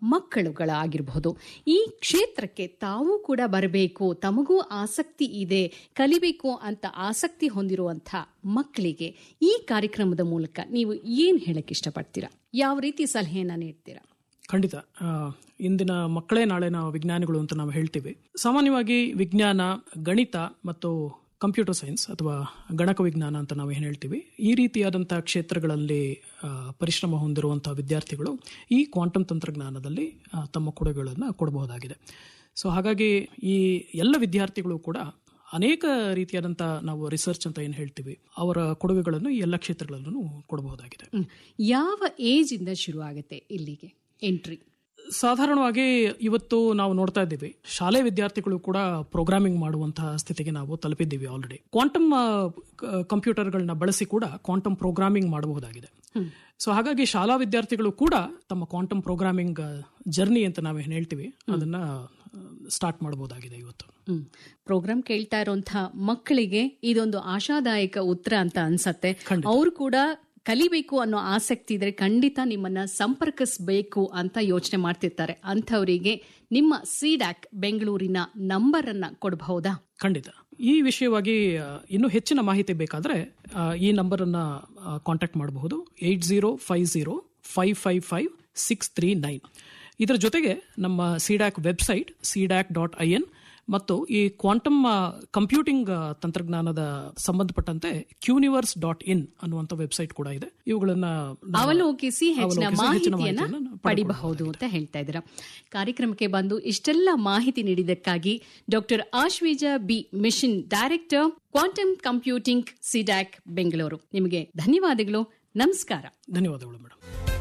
ಮಕ್ಕಳುಗಳಾಗಿರಬಹುದು ಈ ಕ್ಷೇತ್ರಕ್ಕೆ ತಾವು ಕೂಡ ಬರಬೇಕು ತಮಗೂ ಆಸಕ್ತಿ ಇದೆ ಕಲಿಬೇಕು ಅಂತ ಆಸಕ್ತಿ ಹೊಂದಿರುವಂಥ ಮಕ್ಕಳಿಗೆ ಈ ಕಾರ್ಯಕ್ರಮದ ಮೂಲಕ ನೀವು ಏನ್ ಹೇಳಕ್ ಇಷ್ಟಪಡ್ತೀರಾ ಯಾವ ರೀತಿ ಸಲಹೆಯನ್ನ ನೀಡ್ತೀರಾ ಖಂಡಿತ ಆ, ಇಂದಿನ ಮಕ್ಕಳೇ ನಾಳೆನ ವಿಜ್ಞಾನಿಗಳು ಅಂತ ನಾವು ಹೇಳ್ತೀವಿ ಸಾಮಾನ್ಯವಾಗಿ ವಿಜ್ಞಾನ ಗಣಿತ ಮತ್ತು ಕಂಪ್ಯೂಟರ್ ಸೈನ್ಸ್ ಅಥವಾ ಗಣಕ ವಿಜ್ಞಾನ ಅಂತ ನಾವು ಏನು ಹೇಳ್ತೀವಿ ಈ ರೀತಿಯಾದಂತಹ ಕ್ಷೇತ್ರಗಳಲ್ಲಿ ಆ, ಪರಿಶ್ರಮ ಹೊಂದಿರುವಂತಹ ವಿದ್ಯಾರ್ಥಿಗಳು ಈ ಕ್ವಾಂಟಮ್ ತಂತ್ರಜ್ಞಾನದಲ್ಲಿ ಆ, ತಮ್ಮ ಕೊಡುಗೆಗಳನ್ನು ಕೊಡಬಹುದಾಗಿದೆ ಸೊ ಹಾಗಾಗಿ ಈ ಎಲ್ಲ ವಿದ್ಯಾರ್ಥಿಗಳು ಕೂಡ ಅನೇಕ ರೀತಿಯಾದಂಥ ನಾವು ರಿಸರ್ಚ್ ಅಂತ ಏನು ಹೇಳ್ತೀವಿ ಅವರ ಕೊಡುಗೆಗಳನ್ನು ಈ ಎಲ್ಲ ಕ್ಷೇತ್ರಗಳಲ್ಲೂ ಕೊಡಬಹುದಾಗಿದೆ ಹ್ಮ್. ಯಾವ ಏಜ್ ಇಂದ ಶುರು ಆಗುತ್ತೆ ಇಲ್ಲಿಗೆ ಎಂಟ್ರಿ ಸಾಧಾರಣವಾಗಿ ಇವತ್ತು ನಾವು ನೋಡ್ತಾ ಇದ್ದೀವಿ ಶಾಲೆ ವಿದ್ಯಾರ್ಥಿಗಳು ಕೂಡ ಪ್ರೋಗ್ರಾಮಿಂಗ್ ಮಾಡುವಂತಹ ಸ್ಥಿತಿಗೆ ನಾವು ತಲುಪಿದ್ದೀವಿ ಆಲ್ರೆಡಿ ಕ್ವಾಂಟಮ್ ಕಂಪ್ಯೂಟರ್ಗಳನ್ನ ಬಳಸಿ ಕೂಡ ಕ್ವಾಂಟಮ್ ಪ್ರೋಗ್ರಾಮಿಂಗ್ ಮಾಡಬಹುದಾಗಿದೆ ಸೊ ಹಾಗಾಗಿ ಶಾಲಾ ವಿದ್ಯಾರ್ಥಿಗಳು ಕೂಡ ತಮ್ಮ ಕ್ವಾಂಟಮ್ ಪ್ರೋಗ್ರಾಮಿಂಗ್ ಜರ್ನಿ ಅಂತ ನಾವೇನು ಹೇಳ್ತೀವಿ ಅದನ್ನ ಸ್ಟಾರ್ಟ್ ಮಾಡಬಹುದಾಗಿದೆ ಇವತ್ತು ಹ್ಮ್ ಪ್ರೋಗ್ರಾಮ್ ಕೇಳ್ತಾ ಇರುವಂತ ಮಕ್ಕಳಿಗೆ ಇದೊಂದು ಆಶಾದಾಯಕ ಉತ್ತರ ಅಂತ ಅನ್ಸತ್ತೆ ಅವ್ರು ಕೂಡ ಕಲಿಬೇಕು ಅನ್ನೋ ಆಸಕ್ತಿ ಇದ್ರೆ ಖಂಡಿತ ನಿಮ್ಮನ್ನ ಸಂಪರ್ಕಿಸಬೇಕು ಅಂತ ಯೋಚನೆ ಮಾಡ್ತಿರ್ತಾರೆ ಅಂಥವರಿಗೆ ನಿಮ್ಮ ಸಿಡ್ಯಾಕ್ ಬೆಂಗಳೂರಿನ ನಂಬರ್ ಅನ್ನ ಕೊಡಬಹುದಾ ಖಂಡಿತ ಈ ವಿಷಯವಾಗಿ ಆ, ಇನ್ನೂ ಹೆಚ್ಚಿನ ಮಾಹಿತಿ ಬೇಕಾದ್ರೆ ಆ, ಈ ನಂಬರ್ ಅನ್ನ ಕಾಂಟ್ಯಾಕ್ಟ್ ಮಾಡಬಹುದು eight zero five zero five five five six three nine ಇದರ ಜೊತೆಗೆ ನಮ್ಮ CDAC website CDAC dot I N ಮತ್ತು ಈ ಕ್ವಾಂಟಮ್ ಕಂಪ್ಯೂಟಿಂಗ್ ಆ, ತಂತ್ರಜ್ಞಾನದ ಸಂಬಂಧಪಟ್ಟಂತೆ ಕ್ಯೂನಿವರ್ಸ್ ಡಾಟ್ ಇನ್ ಅನ್ನುವಂಥ ವೆಬ್ಸೈಟ್ ಕೂಡ ಇದೆ ಇವುಗಳನ್ನ ನಾವು ಅವಲೋಕಿಸಿ ಹೆಚ್ಚಿನ ಅವಲೋಕಿಸಿ ಹೆಚ್ಚಿನ ಮಾಹಿತಿಯನ್ನ ಮಾಹಿತಿಯನ್ನ ನಾವು ಪಡಿಬಹುದು ಅಂತ ಹೇಳ್ತಾ ಇದ್ದೀರಾ ಕಾರ್ಯಕ್ರಮಕ್ಕೆ ಬಂದು ಇಷ್ಟೆಲ್ಲ ಮಾಹಿತಿ ನೀಡಿದ್ದಕ್ಕಾಗಿ doctor Ashwija B mission director quantum computing CDAC Bengaluru ನಿಮಗೆ ಧನ್ಯವಾದಗಳು ನಮಸ್ಕಾರ ಧನ್ಯವಾದಗಳು ಮೇಡಮ್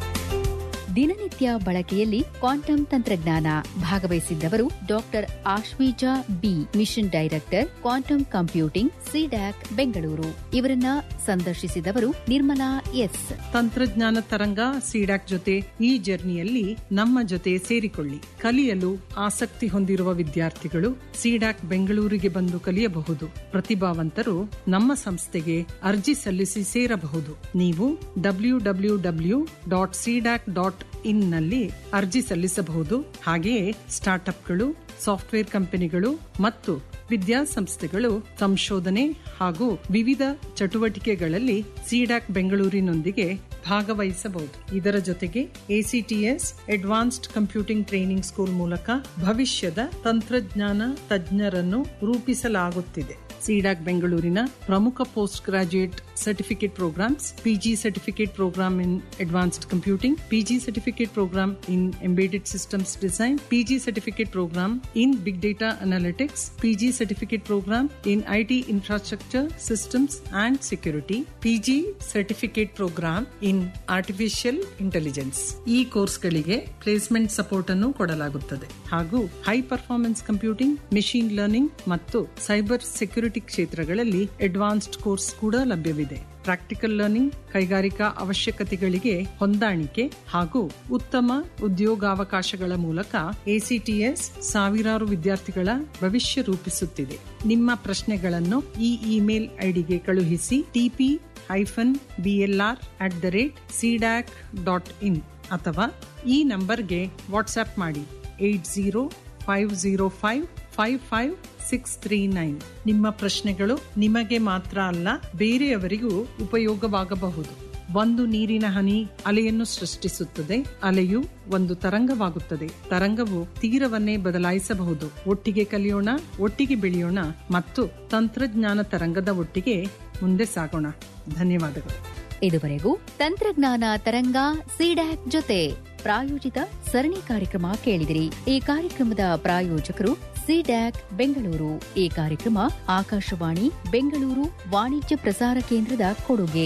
ದಿನನಿತ್ಯ ಬಳಕೆಯಲ್ಲಿ ಕ್ವಾಂಟಮ್ ತಂತ್ರಜ್ಞಾನ ಭಾಗವಹಿಸಿದ್ದವರು doctor Ashwija B mission director quantum computing CDAC Bengaluru ಇವರನ್ನ ಸಂದರ್ಶಿಸಿದವರು ನಿರ್ಮಲಾ ಎಸ್ ತಂತ್ರಜ್ಞಾನ ತರಂಗ ಸಿಡಾಕ್ ಜೊತೆ ಈ ಜರ್ನಿಯಲ್ಲಿ ನಮ್ಮ ಜೊತೆ ಸೇರಿಕೊಳ್ಳಿ ಕಲಿಯಲು ಆಸಕ್ತಿ ಹೊಂದಿರುವ ವಿದ್ಯಾರ್ಥಿಗಳು ಸಿಡಾಕ್ ಬೆಂಗಳೂರಿಗೆ ಬಂದು ಕಲಿಯಬಹುದು ಪ್ರತಿಭಾವಂತರು ನಮ್ಮ ಸಂಸ್ಥೆಗೆ ಅರ್ಜಿ ಸಲ್ಲಿಸಿ ಸೇರಬಹುದು ನೀವು W W W dot CDAC dot in ನಲ್ಲಿ ಅರ್ಜಿ ಸಲ್ಲಿಸಬಹುದು ಹಾಗೆಯೇ ಸ್ಟಾರ್ಟ್ಅಪ್ಗಳು ಸಾಫ್ಟ್ವೇರ್ ಕಂಪನಿಗಳು ಮತ್ತು ವಿದ್ಯಾಸಂಸ್ಥೆಗಳು ಸಂಶೋಧನೆ ಹಾಗೂ ವಿವಿಧ ಚಟುವಟಿಕೆಗಳಲ್ಲಿ ಸಿಡಾಕ್ ಬೆಂಗಳೂರಿನೊಂದಿಗೆ ಭಾಗವಹಿಸಬಹುದು ಇದರ ಜೊತೆಗೆ ACTS advanced computing training school ಮೂಲಕ ಭವಿಷ್ಯದ ತಂತ್ರಜ್ಞಾನ ತಜ್ಞರನ್ನು ರೂಪಿಸಲಾಗುತ್ತಿದೆ ಸಿಡಾಕ್ ಬೆಂಗಳೂರಿನ ಪ್ರಮುಖ post graduate certificate programs PG certificate program in advanced computing PG certificate program in embedded systems design PG certificate program in big data analytics PG certificate program in IT infrastructure systems and security PG certificate program in artificial intelligence ಈ ಕೋರ್ಸ್ಗಳಿಗೆ placement support ಅನ್ನು ಕೊಡಲಾಗುತ್ತದೆ ಹಾಗೂ high performance computing machine learning ಮತ್ತು cyber security ಕ್ಷೇತ್ರಗಳಲ್ಲಿ advanced course ಕೂಡ ಲಭ್ಯವಿದೆ practical learning ಕೈಗಾರಿಕಾ ಅವಶ್ಯಕತೆಗಳಿಗೆ ಹೊಂದಾಣಿಕೆ ಹಾಗೂ ಉತ್ತಮ ಉದ್ಯೋಗಾವಕಾಶಗಳ ಮೂಲಕ ಎಸಿಟಿಎಸ್ ಸಾವಿರಾರು ವಿದ್ಯಾರ್ಥಿಗಳ ಭವಿಷ್ಯ ರೂಪಿಸುತ್ತಿದೆ ನಿಮ್ಮ ಪ್ರಶ್ನೆಗಳನ್ನು ಈ ಇಮೇಲ್ ಐಡಿಗೆ ಕಳುಹಿಸಿ TP hyphen BLR at the rate CDAC dot in ಅಥವಾ ಈ ನಂಬರ್ಗೆ ವಾಟ್ಸ್ಆಪ್ ಮಾಡಿ eight zero five zero five five five six three nine ನಿಮ್ಮ ಪ್ರಶ್ನೆಗಳು ನಿಮಗೆ ಮಾತ್ರ ಅಲ್ಲ ಬೇರೆಯವರಿಗೂ ಉಪಯೋಗವಾಗಬಹುದು ಒಂದು ನೀರಿನ ಹನಿ ಅಲೆಯನ್ನು ಸೃಷ್ಟಿಸುತ್ತದೆ ಅಲೆಯು ಒಂದು ತರಂಗವಾಗುತ್ತದೆ ತರಂಗವು ತೀರವನ್ನೇ ಬದಲಾಯಿಸಬಹುದು ಒಟ್ಟಿಗೆ ಕಲಿಯೋಣ ಒಟ್ಟಿಗೆ ಬೆಳೆಯೋಣ ಮತ್ತು ತಂತ್ರಜ್ಞಾನ ತರಂಗದ ಒಟ್ಟಿಗೆ ಮುಂದೆ ಸಾಗೋಣ ಧನ್ಯವಾದಗಳು ಇದುವರೆಗೂ ತಂತ್ರಜ್ಞಾನ ತರಂಗ ಸಿಡ್ಯಾಕ್ ಜೊತೆ ಪ್ರಾಯೋಜಿತ ಸರಣಿ ಕಾರ್ಯಕ್ರಮ ಕೇಳಿದಿರಿ ಈ ಕಾರ್ಯಕ್ರಮದ ಪ್ರಾಯೋಜಕರು ಸಿಡ್ಯಾಕ್ ಬೆಂಗಳೂರು ಈ ಕಾರ್ಯಕ್ರಮ ಆಕಾಶವಾಣಿ ಬೆಂಗಳೂರು ವಾಣಿಜ್ಯ ಪ್ರಸಾರ ಕೇಂದ್ರದ ಕೊಡುಗೆ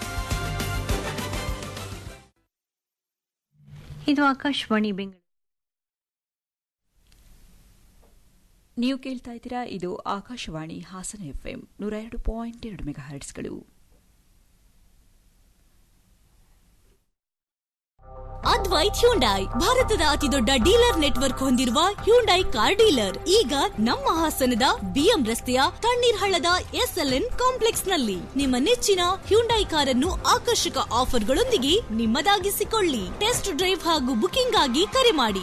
ಇದು ಆಕಾಶವಾಣಿ ಬೆಂಗಳೂರು ನೀವು ಕೇಳ್ತಾ ಇದ್ದೀರಾ ಇದು ಆಕಾಶವಾಣಿ ಹಾಸನ ಎಫ್ಎಂ ನೂರ ಎರಡು ಪಾಯಿಂಟ್ ಎರಡು ಮೆಗಾ ಹರ್ಟ್ಸ್ಗಳು ಅದ್ವೈತ್ ಹ್ಯುಂಡೈ ಭಾರತದ ಅತಿದೊಡ್ಡ ಡೀಲರ್ ನೆಟ್ವರ್ಕ್ ಹೊಂದಿರುವ ಹ್ಯುಂಡೈ ಕಾರ್ ಡೀಲರ್ ಈಗ ನಮ್ಮ ಹಾಸನದ ಬಿಎಂ ರಸ್ತೆಯ ತಣ್ಣೀರ್ ಹಳ್ಳದ ಎಸ್ಎಲ್ಎನ್ ಕಾಂಪ್ಲೆಕ್ಸ್ ನಲ್ಲಿ ನಿಮ್ಮ ನೆಚ್ಚಿನ ಹ್ಯುಂಡೈ ಕಾರನ್ನು ಆಕರ್ಷಕ ಆಫರ್ಗಳೊಂದಿಗೆ ನಿಮ್ಮದಾಗಿಸಿಕೊಳ್ಳಿ ಟೆಸ್ಟ್ ಡ್ರೈವ್ ಹಾಗೂ ಬುಕಿಂಗ್ ಆಗಿ ಕರೆ ಮಾಡಿ